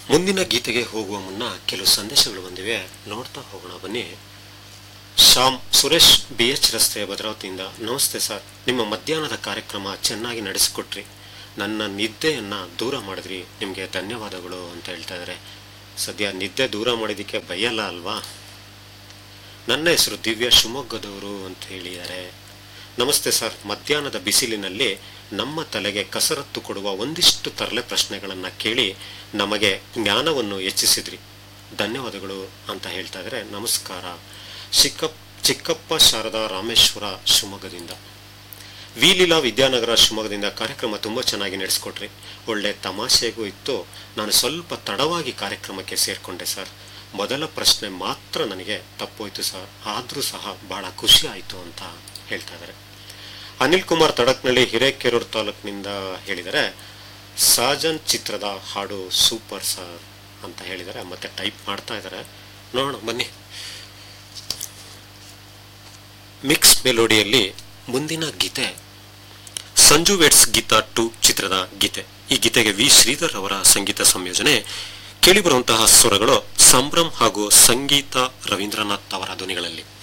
ಮುಂದಿನ ಗೀತೆಗೆ ಹೋಗುವ ಮುನ್ನ ಕೆಲವು ಸಂದೇಶಗಳು ಬಂದಿವೆ ನೋಡ್ತಾ ಹೋಗೋಣ ಬನ್ನಿ ಶ್ಯಾಮ್ ಸುರೇಶ್ ಬಿ ಎಚ್ ರಸ್ತೆ ಭದ್ರಾವತಿಯಿಂದ ನಮಸ್ತೆ ಸರ್ ನಿಮ್ಮ ಮಧ್ಯಾಹ್ನದ ಕಾರ್ಯಕ್ರಮ ಚೆನ್ನಾಗಿ ನಡೆಸಿಕೊಟ್ರಿ ನನ್ನ ನಿದ್ದೆಯನ್ನು ದೂರ ಮಾಡಿದ್ರಿ ನಿಮಗೆ ಧನ್ಯವಾದಗಳು ಅಂತ ಹೇಳ್ತಾ ಇದ್ದಾರೆ ಸದ್ಯ ನಿದ್ದೆ ದೂರ ಮಾಡಿದ್ದಕ್ಕೆ ಬೈಯಲ್ಲ ಅಲ್ವಾ ನನ್ನ ಹೆಸರು ದಿವ್ಯ ಶಿವಮೊಗ್ಗದವರು ಅಂತ ಹೇಳಿದ್ದಾರೆ ನಮಸ್ತೆ ಸರ್ ಮಧ್ಯಾಹ್ನದ ಬಿಸಿಲಿನಲ್ಲಿ ನಮ್ಮ ತಲೆಗೆ ಕಸರತ್ತು ಕೊಡುವ ಒಂದಿಷ್ಟು ತರಲೆ ಪ್ರಶ್ನೆಗಳನ್ನು ಕೇಳಿ ನಮಗೆ ಜ್ಞಾನವನ್ನು ಹೆಚ್ಚಿಸಿದ್ರಿ ಧನ್ಯವಾದಗಳು ಅಂತ ಹೇಳ್ತಾ ಇದ್ದಾರೆ ನಮಸ್ಕಾರ ಚಿಕ್ಕಪ್ ಚಿಕ್ಕಪ್ಪ ಶಾರದಾ ರಾಮೇಶ್ವರ ಶಿವಮೊಗ್ಗದಿಂದ ವಿಲೀಲಾ ವಿದ್ಯಾನಗರ ಶಿವಮೊಗ್ಗದಿಂದ ಕಾರ್ಯಕ್ರಮ ತುಂಬ ಚೆನ್ನಾಗಿ ನಡೆಸ್ಕೊಟ್ರಿ ಒಳ್ಳೆ ತಮಾಷೆಗೂ ಇತ್ತು ನಾನು ಸ್ವಲ್ಪ ತಡವಾಗಿ ಕಾರ್ಯಕ್ರಮಕ್ಕೆ ಸೇರಿಕೊಂಡೆ ಸರ್ ಮೊದಲ ಪ್ರಶ್ನೆ ಮಾತ್ರ ನನಗೆ ತಪ್ಪೋಯ್ತು ಸರ್ ಆದರೂ ಸಹ ಬಹಳ ಖುಷಿ ಆಯಿತು ಅಂತ ಹೇಳ್ತಾ ಇದ್ದಾರೆ ಅನಿಲ್ ಕುಮಾರ್ ತಡಕ್ನಳ್ಳಿ ಹಿರೇಕೆರೂರು ತಾಲೂಕಿನಿಂದ ಹೇಳಿದರೆ ಸಾಜನ್ ಚಿತ್ರದ ಹಾಡು ಸೂಪರ್ ಸರ್ ಅಂತ ಹೇಳಿದ್ದಾರೆ ಮತ್ತೆ ಟೈಪ್ ಮಾಡ್ತಾ ಇದ್ದಾರೆ ನೋಡೋಣ ಬನ್ನಿ ಮಿಕ್ಸ್ ಮೆಲೋಡಿಯಲ್ಲಿ ಮುಂದಿನ ಗೀತೆ ಸಂಜು ವೆಟ್ಸ್ ಗೀತಾ ಟು ಚಿತ್ರದ ಗೀತೆ ಈ ಗೀತೆಗೆ ವಿ ಶ್ರೀಧರ್ ಅವರ ಸಂಗೀತ ಸಂಯೋಜನೆ ಕೇಳಿಬರುವಂತಹ ಸ್ವರಗಳು ಸಂಭ್ರಮ್ ಹಾಗೂ ಸಂಗೀತ ರವೀಂದ್ರನಾಥ್ ಅವರ ಧ್ವನಿಗಳಲ್ಲಿ